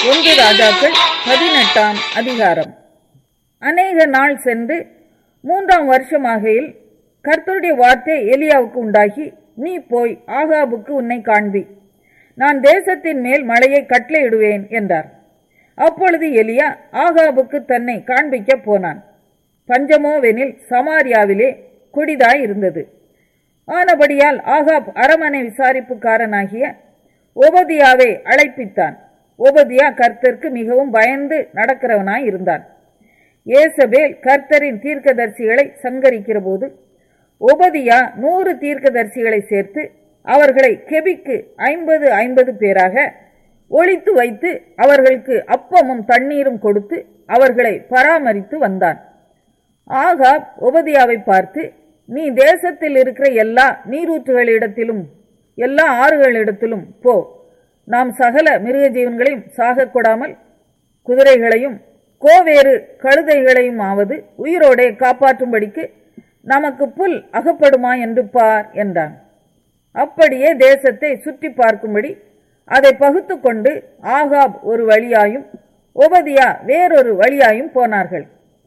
ஒன்று ராஜாக்கள் பதினெட்டாம் அதிகாரம் அநேக நாள் சென்று மூன்றாம் வருஷமாகையில் கர்த்தருடைய வார்த்தை எலியாவுக்கு உண்டாகி நீ போய் ஆகாபுக்கு உன்னை காண்பி நான் தேசத்தின் மேல் மழையை கட்டளையிடுவேன் என்றார் அப்பொழுது எலியா ஆகாபுக்கு தன்னை காண்பிக்க போனான் பஞ்சமோவெனில் சமாரியாவிலே குடிதாய் இருந்தது ஆனபடியால் ஆகாப் அரமனை விசாரிப்புக்காரனாகிய ஒபதியாவை அழைப்பித்தான் ஒபதியா கர்த்தருக்கு மிகவும் பயந்து நடக்கிறவனாய் இருந்தான் ஏசபேல் கர்த்தரின் தீர்க்கதரிசிகளை சங்கரிக்கிற போது ஒபதியா நூறு தீர்க்கதரிசிகளை சேர்த்து அவர்களை கெபிக்கு ஐம்பது ஐம்பது பேராக ஒழித்து வைத்து அவர்களுக்கு அப்பமும் தண்ணீரும் கொடுத்து அவர்களை பராமரித்து வந்தான் ஆகாப் ஒபதியாவை பார்த்து நீ தேசத்தில் இருக்கிற எல்லா நீரூற்றுகளிடத்திலும் எல்லா ஆறுகளிடத்திலும் போ நாம் சகல மிருக ஜீவன்களையும் சாகக் கொடாமல் குதிரைகளையும் கோவேறு கழுதைகளையும் ஆவது உயிரோடே காப்பாற்றும்படிக்கு நமக்கு புல் அகப்படுமா என்று பார் என்றான் அப்படியே தேசத்தை சுற்றி பார்க்கும்படி அதை பகுத்து கொண்டு ஆகாப் ஒரு வழியாயும் ஒபதியா வேறொரு வழியாயும் போனார்கள்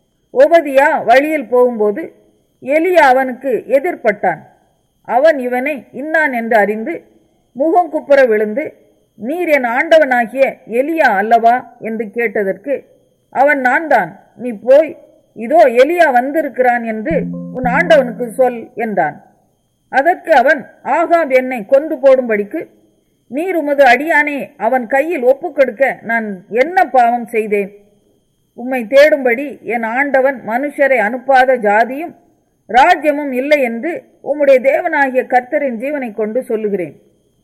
ஒபதியா வழியில் போகும்போது எலியா அவனுக்கு எதிர்பட்டான் அவன் இவனை இன்னான் என்று அறிந்து முகம் குப்புற விழுந்து நீர் என் ஆண்டவனாகிய எலியா அல்லவா என்று கேட்டதற்கு அவன் நான் தான் நீ போய் இதோ எலியா வந்திருக்கிறான் என்று உன் ஆண்டவனுக்கு சொல் என்றான் அதற்கு அவன் ஆகாப் என்னை கொண்டு போடும்படிக்கு நீர் உமது அடியானே அவன் கையில் ஒப்புக்கொடுக்க நான் என்ன பாவம் செய்தேன் உம்மை தேடும்படி என் ஆண்டவன் மனுஷரை அனுப்பாத ஜாதியும் ராஜ்யமும் இல்லை என்று உம்முடைய தேவனாகிய கர்த்தரின் ஜீவனை கொண்டு சொல்லுகிறேன்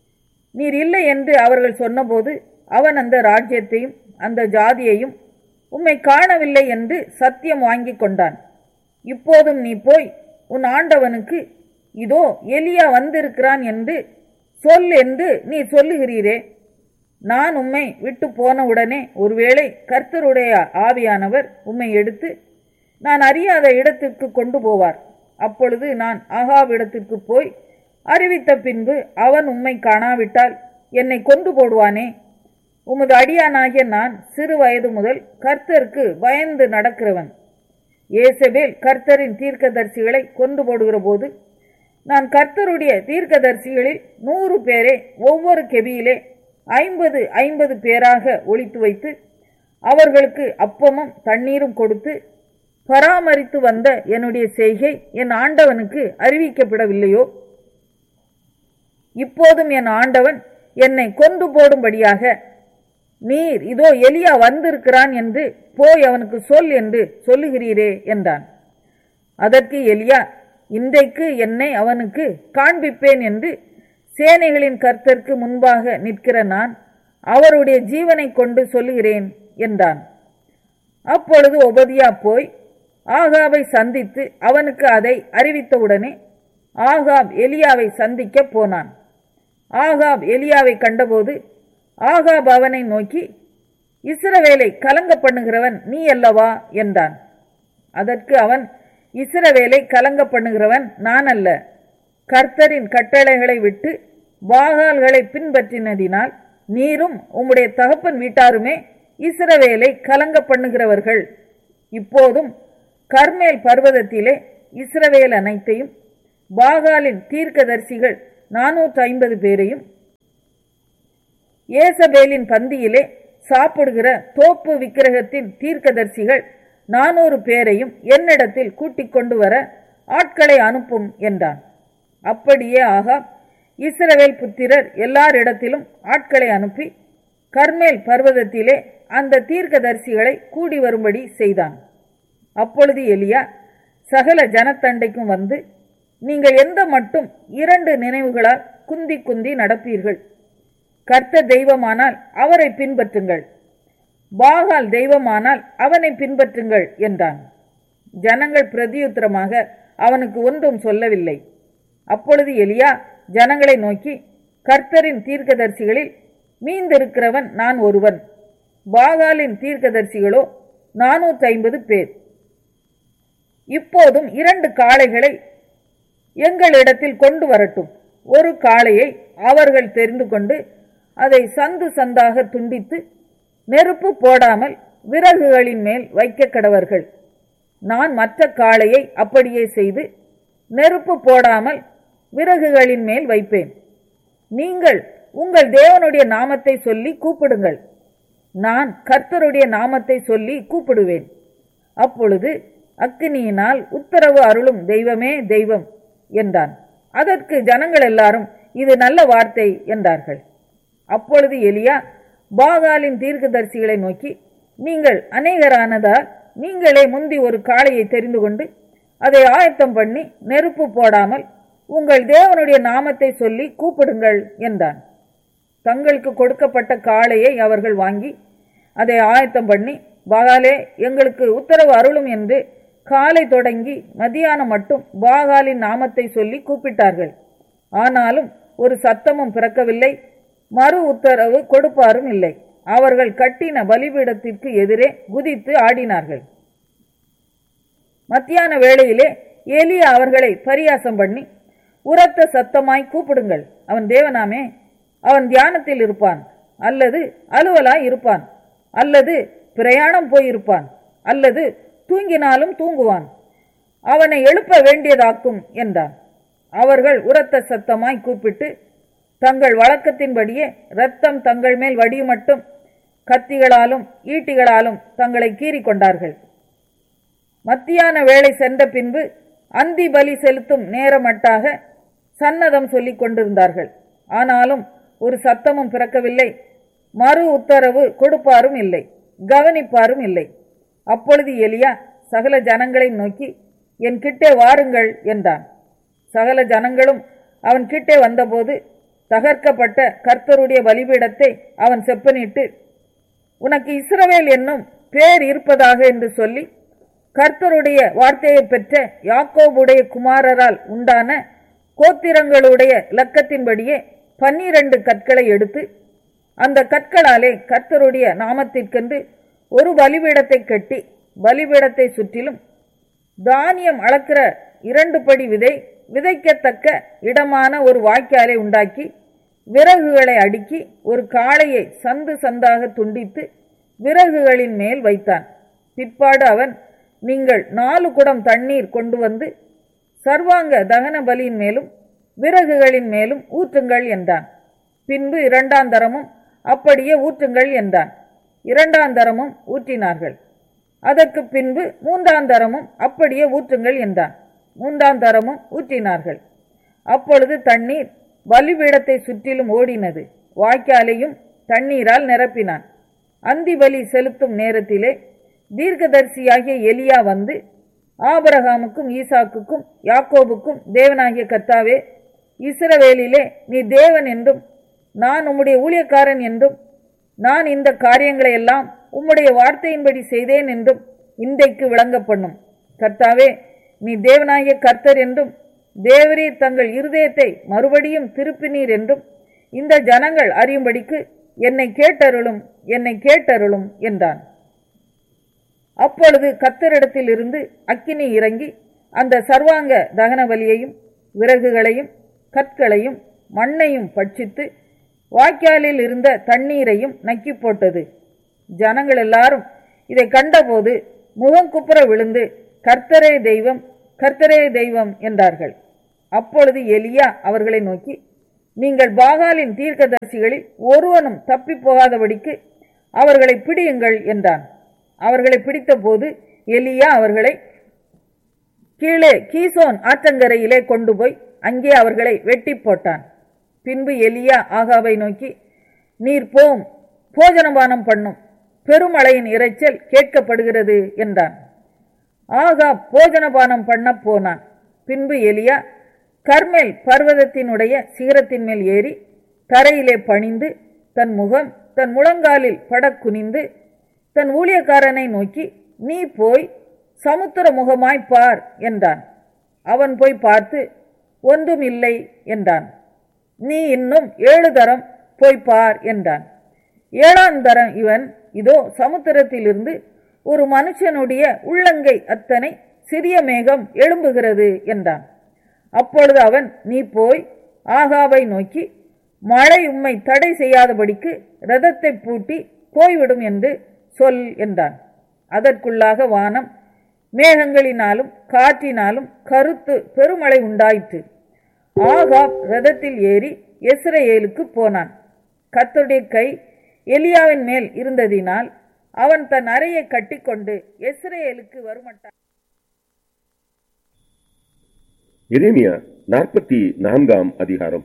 நீர் இல்லை என்று அவர்கள் சொன்னபோது அவன் அந்த ராஜ்யத்தையும் அந்த ஜாதியையும் உம்மை காணவில்லை என்று சத்தியம் வாங்கி கொண்டான் இப்போதும் நீ போய் உன் ஆண்டவனுக்கு இதோ எலியா வந்திருக்கிறான் என்று சொல் என்று நீ சொல்லுகிறீரே நான் உம்மை விட்டு போன உடனே ஒருவேளை கர்த்தருடைய ஆவியானவர் உம்மை எடுத்து நான் அறியாத இடத்திற்கு கொண்டு போவார் அப்பொழுது நான் ஆகாவிடத்திற்கு போய் அறிவித்த பின்பு அவன் உம்மை காணாவிட்டால் என்னை கொண்டு போடுவானே உமது அடியானாகிய நான் சிறு வயது முதல் கர்த்தருக்கு பயந்து நடக்கிறவன் ஏசபேல் கர்த்தரின் தீர்க்கதரிசிகளை கொண்டு போடுகிற போது நான் கர்த்தருடைய தீர்க்கதரிசிகளில் நூறு பேரை ஒவ்வொரு கெபியிலே ஐம்பது ஐம்பது பேராக ஒழித்து வைத்து அவர்களுக்கு அப்பமும் தண்ணீரும் கொடுத்து பராமரித்து வந்த என்னுடைய செய்கை என் ஆண்டவனுக்கு அறிவிக்கப்படவில்லையோ இப்போதும் என் ஆண்டவன் என்னை கொண்டு போடும்படியாக நீர் இதோ எலியா வந்திருக்கிறான் என்று போய் அவனுக்கு சொல் என்று சொல்லுகிறீரே என்றான் அதற்கு எலியா இன்றைக்கு என்னை அவனுக்கு காண்பிப்பேன் என்று சேனைகளின் கர்த்தருக்கு முன்பாக நிற்கிற நான் அவருடைய ஜீவனை கொண்டு சொல்லுகிறேன் என்றான் அப்பொழுது ஒபதியா போய் ஆகாவை சந்தித்து அவனுக்கு அதை அறிவித்தவுடனே ஆகாப் எலியாவை சந்திக்க போனான் ஆகாப் எலியாவை கண்டபோது ஆகாப் அவனை நோக்கி இஸ்ரவேலை கலங்க பண்ணுகிறவன் நீ அல்லவா என்றான் அதற்கு அவன் இஸ்ரவேலை கலங்க பண்ணுகிறவன் நான் அல்ல கர்த்தரின் கட்டளைகளை விட்டு பாகால்களை பின்பற்றினதினால் நீரும் உம்முடைய தகப்பன் வீட்டாருமே இஸ்ரவேலை கலங்க பண்ணுகிறவர்கள் இப்போதும் கர்மேல் பர்வதத்திலே இஸ்ரவேல் அனைத்தையும் பாகாலின் தீர்க்கதரிசிகள் நானூற்று ஐம்பது பேரையும் ஏசபேலின் பந்தியிலே சாப்பிடுகிற தோப்பு விக்கிரகத்தின் தீர்க்கதரிசிகள் நானூறு பேரையும் என்னிடத்தில் கூட்டிக் கொண்டு வர ஆட்களை அனுப்பும் என்றான் அப்படியே ஆகா இஸ்ரவேல் புத்திரர் எல்லாரிடத்திலும் ஆட்களை அனுப்பி கர்மேல் பர்வதத்திலே அந்த தீர்க்கதரிசிகளை கூடி வரும்படி செய்தான் அப்பொழுது எலியா சகல ஜனத்தண்டைக்கும் வந்து நீங்கள் எந்த மட்டும் இரண்டு நினைவுகளால் குந்தி குந்தி நடப்பீர்கள் கர்த்த தெய்வமானால் அவரை பின்பற்றுங்கள் பாகால் தெய்வமானால் அவனை பின்பற்றுங்கள் என்றான் ஜனங்கள் பிரதியுத்தரமாக அவனுக்கு ஒன்றும் சொல்லவில்லை அப்பொழுது எலியா ஜனங்களை நோக்கி கர்த்தரின் தீர்க்கதரிசிகளில் மீந்திருக்கிறவன் நான் ஒருவன் பாகாலின் தீர்க்கதரிசிகளோ நானூற்றி ஐம்பது பேர் இப்போதும் இரண்டு காளைகளை எங்களிடத்தில் கொண்டு வரட்டும் ஒரு காளையை அவர்கள் தெரிந்து கொண்டு அதை சந்து சந்தாக துண்டித்து நெருப்பு போடாமல் விறகுகளின் மேல் வைக்க கடவர்கள் நான் மற்ற காளையை அப்படியே செய்து நெருப்பு போடாமல் விறகுகளின் மேல் வைப்பேன் நீங்கள் உங்கள் தேவனுடைய நாமத்தை சொல்லி கூப்பிடுங்கள் நான் கர்த்தருடைய நாமத்தை சொல்லி கூப்பிடுவேன் அப்பொழுது அக்கினியினால் உத்தரவு அருளும் தெய்வமே தெய்வம் என்றான் அதற்கு ஜனங்கள் எல்லாரும் இது நல்ல வார்த்தை என்றார்கள் அப்பொழுது எலியா பாகாலின் தீர்க்கதரிசிகளை நோக்கி நீங்கள் அநேகரானதால் நீங்களே முந்தி ஒரு காளையை தெரிந்து கொண்டு அதை ஆயத்தம் பண்ணி நெருப்பு போடாமல் உங்கள் தேவனுடைய நாமத்தை சொல்லி கூப்பிடுங்கள் என்றான் தங்களுக்கு கொடுக்கப்பட்ட காளையை அவர்கள் வாங்கி அதை ஆயத்தம் பண்ணி பாகாலே எங்களுக்கு உத்தரவு அருளும் என்று காலை தொடங்கி மதியானம் மட்டும் பாகாலின் நாமத்தை சொல்லி கூப்பிட்டார்கள் ஆனாலும் ஒரு சத்தமும் பிறக்கவில்லை மறு உத்தரவு கொடுப்பாரும் இல்லை அவர்கள் கட்டின பலிபீடத்திற்கு எதிரே குதித்து ஆடினார்கள் மத்தியான வேளையிலே ஏலியா அவர்களை பரியாசம் பண்ணி உரத்த சத்தமாய் கூப்பிடுங்கள் அவன் தேவனாமே அவன் தியானத்தில் இருப்பான் அல்லது அலுவலாய் இருப்பான் அல்லது பிரயாணம் போயிருப்பான் அல்லது தூங்கினாலும் தூங்குவான் அவனை எழுப்ப வேண்டியதாக்கும் என்றான் அவர்கள் உரத்த சத்தமாய் கூப்பிட்டு தங்கள் வழக்கத்தின்படியே இரத்தம் தங்கள் மேல் வடியுமட்டும் கத்திகளாலும் ஈட்டிகளாலும் தங்களை கீறிக் கொண்டார்கள் மத்தியான வேளை சென்ற பின்பு அந்தி பலி செலுத்தும் நேரமட்டாக சன்னதம் சொல்லிக் கொண்டிருந்தார்கள் ஆனாலும் ஒரு சத்தமும் பிறக்கவில்லை மறு உத்தரவு கொடுப்பாரும் இல்லை கவனிப்பாரும் இல்லை அப்பொழுது எலியா சகல ஜனங்களை நோக்கி என் கிட்டே வாருங்கள் என்றான் சகல ஜனங்களும் அவன் கிட்டே வந்தபோது தகர்க்கப்பட்ட கர்த்தருடைய பலிபீடத்தை அவன் செப்பனிட்டு உனக்கு இஸ்ரவேல் என்னும் பேர் இருப்பதாக என்று சொல்லி கர்த்தருடைய வார்த்தையை பெற்ற யாக்கோபுடைய குமாரரால் உண்டான கோத்திரங்களுடைய இலக்கத்தின்படியே பன்னிரண்டு கற்களை எடுத்து அந்த கற்களாலே கர்த்தருடைய நாமத்திற்கென்று ஒரு பலிபீடத்தை கட்டி பலிபீடத்தை சுற்றிலும் தானியம் அளக்கிற இரண்டு படி விதை விதைக்கத்தக்க இடமான ஒரு வாய்க்காலை உண்டாக்கி விறகுகளை அடுக்கி ஒரு காளையை சந்து சந்தாக துண்டித்து விறகுகளின் மேல் வைத்தான் பிற்பாடு அவன் நீங்கள் நாலு குடம் தண்ணீர் கொண்டு வந்து சர்வாங்க தகன பலியின் மேலும் விறகுகளின் மேலும் ஊற்றுங்கள் என்றான் பின்பு இரண்டாம் தரமும் அப்படியே ஊற்றுங்கள் என்றான் இரண்டாம் தரமும் ஊற்றினார்கள் அதற்கு பின்பு மூன்றாம் தரமும் அப்படியே ஊற்றுங்கள் என்றான் மூன்றாம் தரமும் ஊற்றினார்கள் அப்பொழுது தண்ணீர் பலிபீடத்தை சுற்றிலும் ஓடினது வாய்க்காலையும் தண்ணீரால் நிரப்பினான் அந்தி பலி செலுத்தும் நேரத்திலே தீர்க்கதரிசியாகிய எலியா வந்து ஆபரகாமுக்கும் ஈசாக்குக்கும் யாக்கோபுக்கும் தேவனாகிய கர்த்தாவே இஸ்ரவேலிலே நீ தேவன் என்றும் நான் உம்முடைய ஊழியக்காரன் என்றும் நான் இந்த காரியங்களை எல்லாம் உம்முடைய வார்த்தையின்படி செய்தேன் என்றும் இன்றைக்கு விளங்க பண்ணும் கர்த்தாவே நீ தேவனாகிய கர்த்தர் என்றும் தேவரீர் தங்கள் இருதயத்தை மறுபடியும் திருப்பினீர் என்றும் இந்த ஜனங்கள் அறியும்படிக்கு என்னை கேட்டருளும் என்னை கேட்டருளும் என்றான் அப்பொழுது கத்தரிடத்தில் இருந்து அக்கினி இறங்கி அந்த சர்வாங்க தகன பலியையும் விறகுகளையும் கற்களையும் மண்ணையும் பட்சித்து வாய்க்காலில் இருந்த தண்ணீரையும் நக்கி போட்டது ஜனங்கள் எல்லாரும் இதை கண்டபோது முகங்குப்புற விழுந்து கர்த்தரே தெய்வம் கர்த்தரே தெய்வம் என்றார்கள் அப்பொழுது எலியா அவர்களை நோக்கி நீங்கள் பாகாலின் தீர்க்கதரிசிகளில் ஒருவனும் தப்பி போகாதபடிக்கு அவர்களை பிடியுங்கள் என்றான் அவர்களை பிடித்தபோது எலியா அவர்களை கீழே கீசோன் ஆற்றங்கரையிலே கொண்டு போய் அங்கே அவர்களை வெட்டி போட்டான் பின்பு எலியா ஆகாவை நோக்கி நீர் போம் போஜனபானம் பண்ணும் பெருமழையின் இரைச்சல் கேட்கப்படுகிறது என்றான் ஆகா போஜனபானம் பண்ண போனான் பின்பு எலியா கர்மேல் பர்வதத்தினுடைய சிகரத்தின் மேல் ஏறி தரையிலே பணிந்து தன் முகம் தன் முழங்காலில் படக் குனிந்து தன் ஊழியக்காரனை நோக்கி நீ போய் சமுத்திர முகமாய் பார் என்றான் அவன் போய் பார்த்து ஒன்றும் இல்லை என்றான் நீ இன்னும் ஏழு தரம் போய் பார் என்றான் ஏழாம் தரம் இவன் இதோ சமுத்திரத்திலிருந்து ஒரு மனுஷனுடைய உள்ளங்கை அத்தனை சிறிய மேகம் எழும்புகிறது என்றான் அப்பொழுது அவன் நீ போய் ஆகாவை நோக்கி மழை உம்மை தடை செய்யாதபடிக்கு ரதத்தை பூட்டி போய்விடும் என்று சொல் என்றான் அதற்குள்ளாக வானம் மேகங்களினாலும் காற்றினாலும் கருத்து பெருமழை உண்டாயிற்று ஆகாப் ரதத்தில் ஏறி எஸ்ரேலுக்கு போனான் கர்த்தருடைய கை எலியாவின் மேல் இருந்ததினால் அவன் தன் அறையை கட்டிக்கொண்டு எஸ்ரேலுக்கு வருமட்டான் எரேமியா நாற்பத்தி நான்காம் அதிகாரம்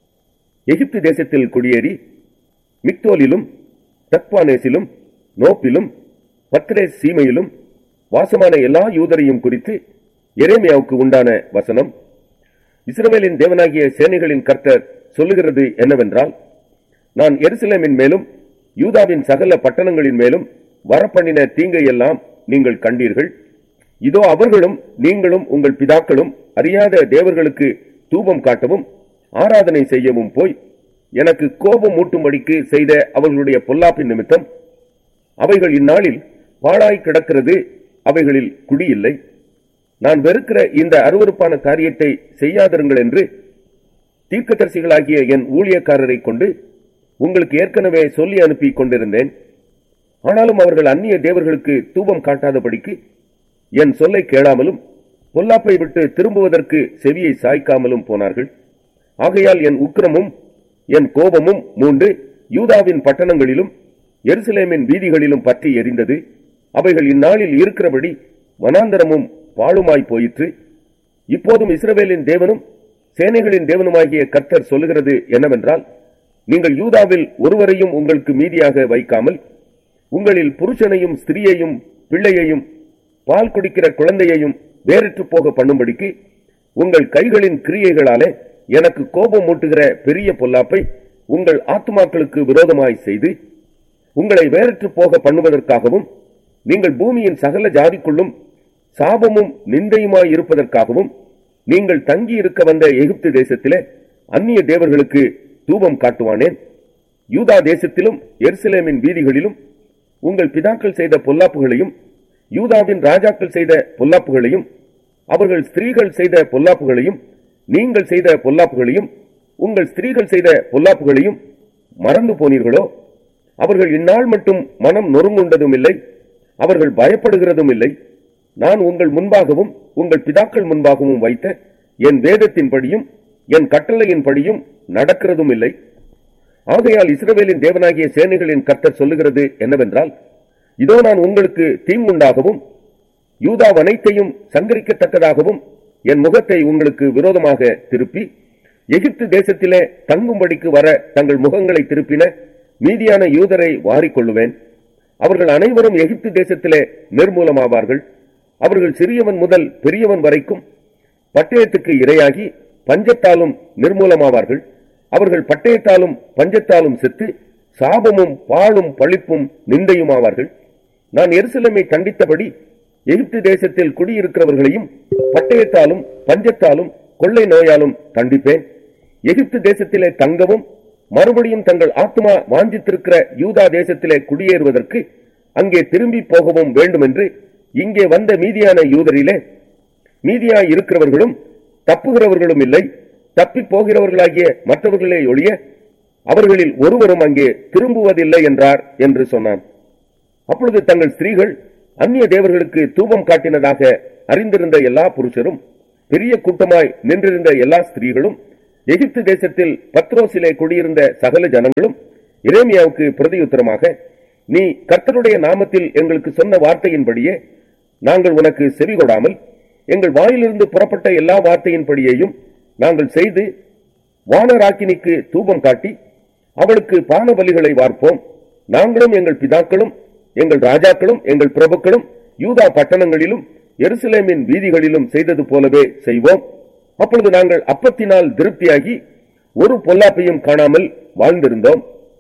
எகிப்து தேசத்தில் குடியேறி மிக்தோலிலும் தக்வானேசிலும் நோப்பிலும் பத்ரேஸ் சீமையிலும் வாசமான எல்லா யூதரையும் குறித்து எரேமியாவுக்கு உண்டான வசனம் இஸ்ரவேலின் தேவனாகிய சேனைகளின் கர்த்தர் சொல்லுகிறது என்னவென்றால் நான் எருசலேமின் மேலும் யூதாவின் சகல பட்டணங்களின் மேலும் வரப்பண்ணின தீங்கை எல்லாம் நீங்கள் கண்டீர்கள் இதோ அவர்களும் நீங்களும் உங்கள் பிதாக்களும் அறியாத தேவர்களுக்கு தூபம் காட்டவும் ஆராதனை செய்யவும் போய் எனக்கு கோபம் மூட்டும்படிக்கு செய்த அவர்களுடைய பொல்லாப்பின் நிமித்தம் அவைகள் இந்நாளில் பாழாய் கிடக்கிறது அவைகளில் குடியில்லை நான் வெறுக்கிற இந்த அருவருப்பான காரியத்தை செய்யாதிருங்கள் என்று தீர்க்கதரிசிகளாகிய என் ஊழியக்காரரை கொண்டு உங்களுக்கு ஏற்கனவே சொல்லி அனுப்பி கொண்டிருந்தேன் ஆனாலும் அவர்கள் அந்நிய தேவர்களுக்கு தூபம் காட்டாதபடிக்கு என் சொல்லை கேளாமலும் பொல்லாப்பை விட்டு திரும்புவதற்கு செவியை சாய்க்காமலும் போனார்கள் ஆகையால் என் உக்கிரமும் என் கோபமும் மூண்டு யூதாவின் பட்டணங்களிலும் எருசலேமின் வீதிகளிலும் பற்றி எரிந்தது அவைகள் இந்நாளில் இருக்கிறபடி வனாந்தரமும் பாழுமாய் போயிற்று இப்போதும் இஸ்ரவேலின் தேவனும் சேனைகளின் தேவனுமாகிய கர்த்தர் சொல்லுகிறது என்னவென்றால் நீங்கள் யூதாவில் ஒருவரையும் உங்களுக்கு மீதியாக வைக்காமல் உங்களில் புருஷனையும் ஸ்திரீயையும் பிள்ளையையும் பால் குடிக்கிற குழந்தையையும் வேறற்று போக பண்ணும்படிக்கு உங்கள் கைகளின் கிரியைகளாலே எனக்கு கோபம் மூட்டுகிற பெரிய பொல்லாப்பை உங்கள் ஆத்துமாக்களுக்கு விரோதமாய் செய்து உங்களை வேறற்று போக பண்ணுவதற்காகவும் நீங்கள் பூமியின் சகல ஜாதிக்குள்ளும் சாபமும் நிந்தையுமாய் இருப்பதற்காகவும் நீங்கள் தங்கி இருக்க வந்த எகிப்து தேசத்திலே அந்நிய தேவர்களுக்கு தூபம் காட்டுவானேன் யூதா தேசத்திலும் எருசலேமின் வீதிகளிலும் உங்கள் பிதாக்கள் செய்த பொல்லாப்புகளையும் யூதாவின் ராஜாக்கள் செய்த பொல்லாப்புகளையும் அவர்கள் ஸ்திரீகள் செய்த பொல்லாப்புகளையும் நீங்கள் செய்த பொல்லாப்புகளையும் உங்கள் ஸ்திரீகள் செய்த பொல்லாப்புகளையும் மறந்து போனீர்களோ அவர்கள் இந்நாள் மட்டும் மனம் நொறுங்குண்டதும் இல்லை அவர்கள் பயப்படுகிறதும் இல்லை நான் உங்கள் முன்பாகவும் உங்கள் பிதாக்கள் முன்பாகவும் வைத்த என் வேதத்தின்படியும் என் கட்டளையின்படியும் நடக்கிறதும் இல்லை ஆகையால் இஸ்ரவேலின் தேவனாகிய சேனைகளின் கர்த்தர் சொல்லுகிறது என்னவென்றால் இதோ நான் உங்களுக்கு தீங்குண்டாகவும் யூதா அனைத்தையும் சங்கரிக்கத்தக்கதாகவும் என் முகத்தை உங்களுக்கு விரோதமாக திருப்பி எகிப்து தேசத்திலே தங்கும்படிக்கு வர தங்கள் முகங்களை திருப்பின மீதியான யூதரை வாரிக்கொள்ளுவேன் அவர்கள் அனைவரும் எகிப்து தேசத்திலே நிர்மூலமாவார்கள் அவர்கள் சிறியவன் முதல் பெரியவன் வரைக்கும் பட்டயத்துக்கு இரையாகி பஞ்சத்தாலும் நிர்மூலமாவார்கள் அவர்கள் பட்டயத்தாலும் பஞ்சத்தாலும் செத்து சாபமும் பாழும் பழிப்பும் நிந்தையுமாவார்கள் நான் எருசலேமை கண்டித்தபடி எகிப்து தேசத்தில் குடியிருக்கிறவர்களையும் பட்டயத்தாலும் பஞ்சத்தாலும் கொள்ளை நோயாலும் தண்டிப்பேன் எகிப்து தேசத்திலே தங்கவும் மறுபடியும் தங்கள் ஆத்மா வாஞ்சித்திருக்கிற யூதா தேசத்திலே குடியேறுவதற்கு அங்கே திரும்பி போகவும் வேண்டும் என்று இங்கே வந்த மீதியான யூதரிலே மீதியாய் இருக்கிறவர்களும் தப்புகிறவர்களும் இல்லை தப்பி போகிறவர்களாகிய மற்றவர்களே ஒழிய அவர்களில் ஒருவரும் அங்கே திரும்புவதில்லை என்றார் என்று சொன்னான் அப்பொழுது தங்கள் ஸ்திரீகள் அந்நிய தேவர்களுக்கு தூபம் காட்டினதாக அறிந்திருந்த எல்லா புருஷரும் பெரிய கூட்டமாய் நின்றிருந்த எல்லா ஸ்திரீகளும் எகிப்து தேசத்தில் பத்ரோசிலே குடியிருந்த சகல ஜனங்களும் இரேமியாவுக்கு பிரதியுத்தரமாக நீ கர்த்தருடைய நாமத்தில் எங்களுக்கு சொன்ன வார்த்தையின்படியே நாங்கள் உனக்கு செவி கொடாமல் எங்கள் வாயிலிருந்து புறப்பட்ட எல்லா வார்த்தையின்படியையும் நாங்கள் செய்து வானராக்கினிக்கு தூபம் காட்டி அவளுக்கு பான பலிகளை வார்ப்போம் நாங்களும் எங்கள் பிதாக்களும் எங்கள் ராஜாக்களும் எங்கள் பிரபுக்களும் யூதா பட்டணங்களிலும் எருசலேமின் வீதிகளிலும் செய்தது போலவே செய்வோம் அப்பொழுது நாங்கள் அப்பத்தினால் திருப்தியாகி ஒரு பொல்லாப்பையும் காணாமல் வாழ்ந்திருந்தோம்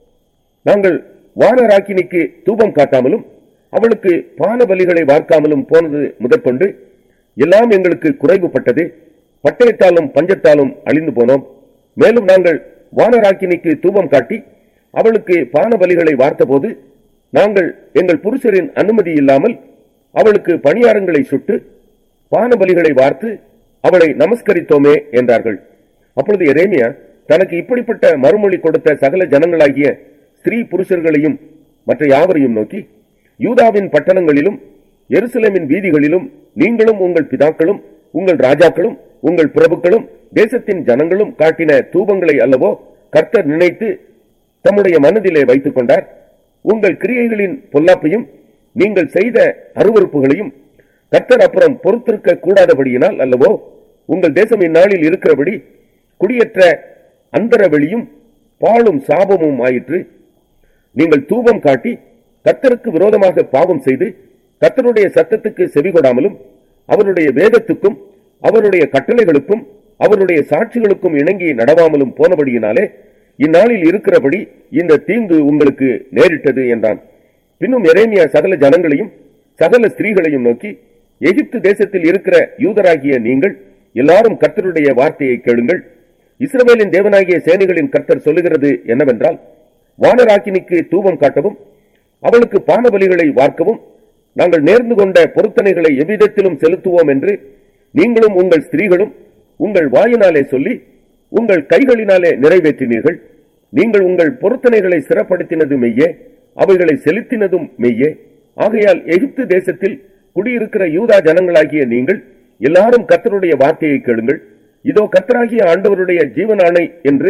நாங்கள் வானராக்கினிக்கு தூபம் காட்டாமலும் அவளுக்கு பான பலிகளை வார்க்காமலும் போனது முதற்கொண்டு எல்லாம் எங்களுக்கு குறைவுபட்டது பட்டயத்தாலும் பஞ்சத்தாலும் அழிந்து போனோம் மேலும் நாங்கள் வானராக்கினிக்கு தூபம் காட்டி அவளுக்கு பான பலிகளை வார்த்தபோது நாங்கள் எங்கள் புருஷரின் அனுமதி இல்லாமல் அவளுக்கு பணியாரங்களை சுட்டு பான பலிகளை வார்த்து அவளை நமஸ்கரித்தோமே என்றார்கள் அப்பொழுது எரேமியா தனக்கு இப்படிப்பட்ட மறுமொழி கொடுத்த சகல ஜனங்களாகிய ஸ்திரீ புருஷர்களையும் மற்ற யாவரையும் நோக்கி யூதாவின் பட்டணங்களிலும் எருசலேமின் வீதிகளிலும் நீங்களும் உங்கள் பிதாக்களும் உங்கள் ராஜாக்களும் உங்கள் பிரபுக்களும் தேசத்தின் ஜனங்களும் காட்டின தூபங்களை அல்லவோ கர்த்தர் நினைத்து தம்முடைய மனதிலே வைத்துக் கொண்டார் உங்கள் கிரியைகளின் பொல்லாப்பையும் நீங்கள் செய்த அருவறுப்புகளையும் கர்த்தர் அப்புறம் பொறுத்திருக்க கூடாதபடியினால் அல்லவோ உங்கள் தேசம் இந்நாளில் இருக்கிறபடி குடியேற்ற அந்தர வெளியும் பாழும் சாபமும் ஆயிற்று நீங்கள் தூபம் காட்டி கர்த்தருக்கு விரோதமாக பாவம் செய்து கர்த்தருடைய சத்தத்துக்கு செவிகொடாமலும் அவருடைய வேதத்துக்கும் அவருடைய கட்டளைகளுக்கும் அவருடைய சாட்சிகளுக்கும் இணங்கி நடவாமலும் போனபடியினாலே இந்நாளில் இருக்கிறபடி இந்த தீங்கு உங்களுக்கு நேரிட்டது என்றான் பின்னும் எரேமியா சகல ஜனங்களையும் சகல ஸ்திரீகளையும் நோக்கி எகிப்து தேசத்தில் இருக்கிற யூதராகிய நீங்கள் எல்லாரும் கர்த்தருடைய வார்த்தையை கேளுங்கள் இஸ்ரவேலின் தேவனாகிய சேனைகளின் கர்த்தர் சொல்லுகிறது என்னவென்றால் வானராக்கினிக்கு தூபம் காட்டவும் அவளுக்கு பானபலிகளை வார்க்கவும் நாங்கள் நேர்ந்து கொண்ட பொருத்தனைகளை எவ்விதத்திலும் செலுத்துவோம் என்று நீங்களும் உங்கள் ஸ்திரீகளும் உங்கள் வாயினாலே சொல்லி உங்கள் கைகளினாலே நிறைவேற்றினீர்கள் நீங்கள் உங்கள் பொருத்தனைகளை சிறப்படுத்தினது மெய்யே அவைகளை செலுத்தினதும் மெய்யே ஆகையால் எகிப்து தேசத்தில் குடியிருக்கிற யூதா ஜனங்களாகிய நீங்கள் எல்லாரும் கர்த்தருடைய வார்த்தையை கேளுங்கள் இதோ கர்த்தராகிய ஆண்டவருடைய ஜீவனாணை என்று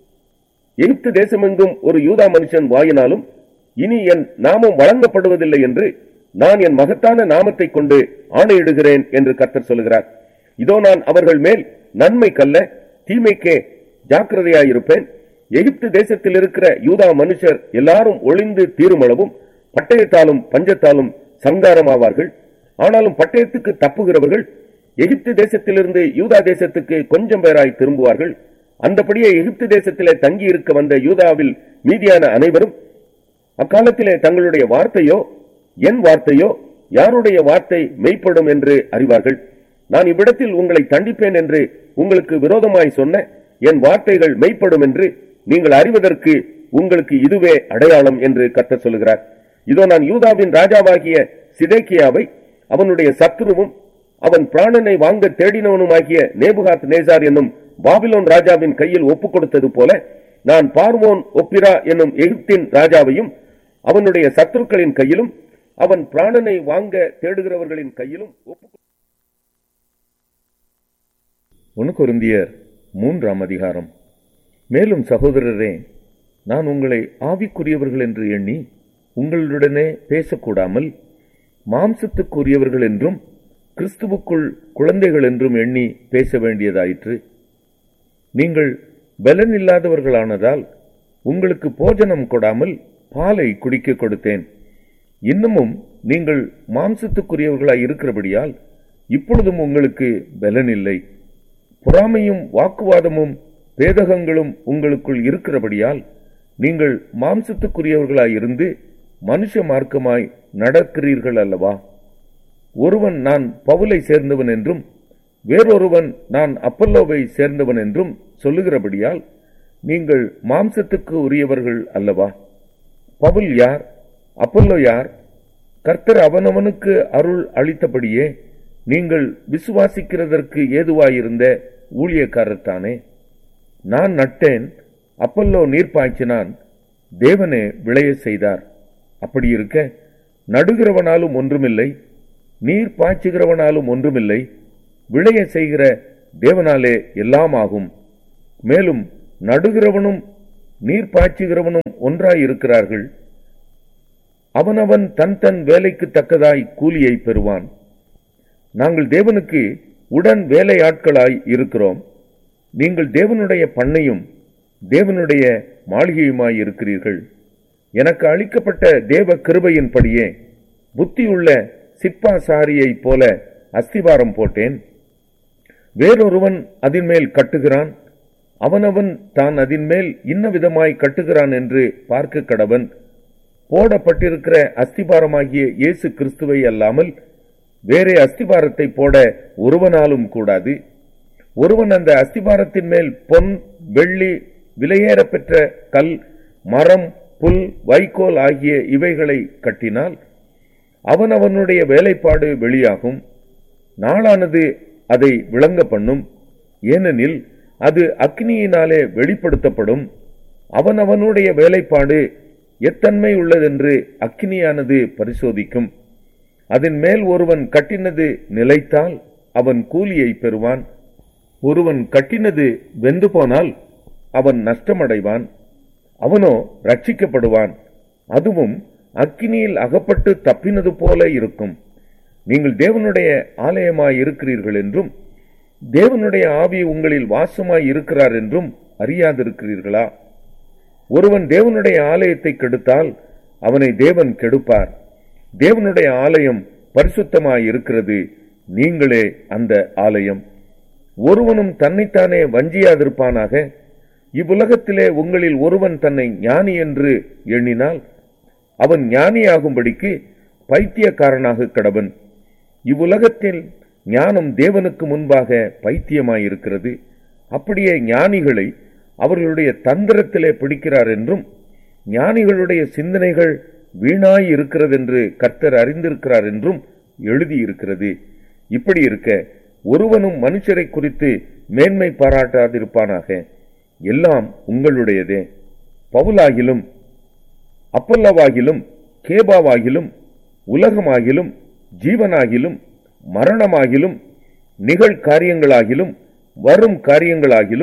எகிப்து தேசமெங்கும் ஒரு யூதா மனுஷன் வாயினாலும் இனி என் நாமம் வழங்கப்படுவதில்லை என்று நான் என் மகத்தான நாமத்தை கொண்டு ஆணையிடுகிறேன் என்று கர்த்தர் சொல்கிறார் இதோ நான் அவர்கள் மேல் நன்மை கல்ல தீமைக்கே ஜாக்கிரதையாயிருப்பேன் எகிப்து தேசத்தில் இருக்கிற யூதா மனுஷர் எல்லாரும் ஒளிந்து தீருமளவும் பட்டயத்தாலும் பஞ்சத்தாலும் சங்காரமாவார்கள் ஆனாலும் பட்டயத்துக்கு தப்புகிறவர்கள் எகிப்து தேசத்திலிருந்து யூதா தேசத்துக்கு கொஞ்சம் பேராய் திரும்புவார்கள் அந்தபடியே எகிப்து தேசத்திலே தங்கி இருக்க வந்த யூதாவில் மீதியான அனைவரும் அக்காலத்திலே தங்களுடைய வார்த்தையோ என் வார்த்தையோ யாருடைய வார்த்தை மெய்ப்படும் என்று அறிவார்கள் நான் இவ்விடத்தில் உங்களை தண்டிப்பேன் என்று உங்களுக்கு விரோதமாய் சொன்ன என் வார்த்தைகள் மெய்ப்படும் என்று நீங்கள் அறிவதற்கு உங்களுக்கு இதுவே அடையாளம் என்று கர்த்தர் சொல்லுகிறார் இதோ நான் யூதாவின் ராஜாவாகிய சிதேக்கியாவை அவனுடைய சத்துருவும் அவன் பிராணனை வாங்க தேடினவனுமாகிய நேபுகாத் நேசார் என்னும் பாபிலோன் ராஜாவின் கையில் ஒப்புக் கொடுத்தது போல நான் பார்வோன் ஒப்பிரா என்னும் எகிப்தின் ராஜாவையும் அவனுடைய சத்துருக்களின் கையிலும் அவன் பிராணனை வாங்க தேடுகிறவர்களின் கையிலும் ஒப்புக் ஒனுக்கொருந்தியர் மூன்றாம் அதிகாரம் மேலும் சகோதரரே நான் உங்களை ஆவிக்குரியவர்கள் என்று எண்ணி உங்களுடனே பேசக்கூடாமல் மாம்சத்துக்குரியவர்கள் என்றும் கிறிஸ்துவுக்குள் குழந்தைகள் என்றும் எண்ணி பேச வேண்டியதாயிற்று நீங்கள் பலன் இல்லாதவர்களானதால் உங்களுக்கு போஜனம் கொடாமல் பாலை குடிக்க கொடுத்தேன் இன்னமும் நீங்கள் மாம்சத்துக்குரியவர்களாய் இருக்கிறபடியால் இப்பொழுதும் உங்களுக்கு பலன் இல்லை பொறாமையும் வாக்குவாதமும் பேதகங்களும் உங்களுக்குள் இருக்கிறபடியால் நீங்கள் மாம்சத்துக்குரியவர்களாய் இருந்து மனுஷ மார்க்கமாய் நடக்கிறீர்கள் அல்லவா ஒருவன் நான் பவுலை சேர்ந்தவன் என்றும் வேறொருவன் நான் அப்பல்லோவை சேர்ந்தவன் என்றும் சொல்லுகிறபடியால் நீங்கள் மாம்சத்துக்கு உரியவர்கள் அல்லவா பவுல் யார் அப்பல்லோ யார் கர்த்தர் அவனவனுக்கு அருள் அளித்தபடியே நீங்கள் விசுவாசிக்கிறதற்கு ஏதுவாயிருந்த ஊழியக்காரர் தானே நான் நட்டேன் அப்பல்லோ நீர் பாய்ச்சினான் தேவனே விளைய செய்தார் அப்படி இருக்க நடுகிறவனாலும் ஒன்றுமில்லை நீர் பாய்ச்சுகிறவனாலும் ஒன்றுமில்லை விளைய செய்கிற தேவனாலே எல்லாம் ஆகும் மேலும் நடுகிறவனும் நீர் பாய்ச்சுகிறவனும் ஒன்றாய் இருக்கிறார்கள் அவனவன் தன் தன் வேலைக்கு தக்கதாய் கூலியை பெறுவான் நாங்கள் தேவனுக்கு உடன் வேலையாட்களாய் இருக்கிறோம் நீங்கள் தேவனுடைய பண்ணையும் தேவனுடைய மாளிகையுமாய் இருக்கிறீர்கள் எனக்கு அளிக்கப்பட்ட தேவ கிருபையின்படியே புத்தியுள்ள சிப்பாசாரியைப் போல அஸ்திவாரம் போட்டேன் வேறொருவன் அதின் மேல் கட்டுகிறான் அவனவன் தான் அதின் மேல் இன்ன விதமாய் கட்டுகிறான் என்று பார்க்க கடவன் போடப்பட்டிருக்கிற அஸ்திபாரமாகிய இயேசு கிறிஸ்துவை அல்லாமல் வேறே அஸ்திபாரத்தை போட ஒருவனாலும் கூடாது ஒருவன் அந்த அஸ்திபாரத்தின் மேல் பொன் வெள்ளி விலையேற பெற்ற கல் மரம் புல் வைக்கோல் ஆகிய இவைகளை கட்டினால் அவனவனுடைய வேலைப்பாடு வெளியாகும் நாளானது அதை விளங்க பண்ணும் ஏனெனில் அது அக்னியினாலே வெளிப்படுத்தப்படும் அவனவனுடைய வேலைப்பாடு எத்தன்மை உள்ளதென்று அக்கினியானது பரிசோதிக்கும் அதன் மேல் ஒருவன் கட்டினது நிலைத்தால் அவன் கூலியை பெறுவான் ஒருவன் கட்டினது வெந்து போனால் அவன் நஷ்டமடைவான் அவனோ ரட்சிக்கப்படுவான் அதுவும் அக்கினியில் அகப்பட்டு தப்பினது போல இருக்கும் நீங்கள் தேவனுடைய ஆலயமாய் இருக்கிறீர்கள் என்றும் தேவனுடைய ஆவி உங்களில் வாசமாய் இருக்கிறார் என்றும் அறியாதிருக்கிறீர்களா ஒருவன் தேவனுடைய ஆலயத்தை கெடுத்தால் அவனை தேவன் கெடுப்பார் தேவனுடைய ஆலயம் பரிசுத்தமாய் இருக்கிறது நீங்களே அந்த ஆலயம் ஒருவனும் தன்னைத்தானே வஞ்சியாதிருப்பானாக இவ்வுலகத்திலே உங்களில் ஒருவன் தன்னை ஞானி என்று எண்ணினால் அவன் ஞானியாகும்படிக்கு பைத்தியக்காரனாக கடவன் இவ்வுலகத்தில் ஞானம் தேவனுக்கு முன்பாக பைத்தியமாயிருக்கிறது அப்படியே ஞானிகளை அவர்களுடைய தந்திரத்திலே பிடிக்கிறார் என்றும் ஞானிகளுடைய சிந்தனைகள் வீணாய் இருக்கிறதென்று கர்த்தர் அறிந்திருக்கிறார் என்றும் எழுதியிருக்கிறது இப்படி இருக்க ஒருவனும் மனுஷரை குறித்து மேன்மை பாராட்டாதிருப்பானாக எல்லாம் உங்களுடையதே பவுலாகிலும் அப்பல்லவாகிலும் கேபாவாகிலும் உலகமாகிலும் ஜீவனாகிலும் மரணமாகிலும் நிகழ்காரியங்களாகிலும் வரும் காரியங்களாகிலும்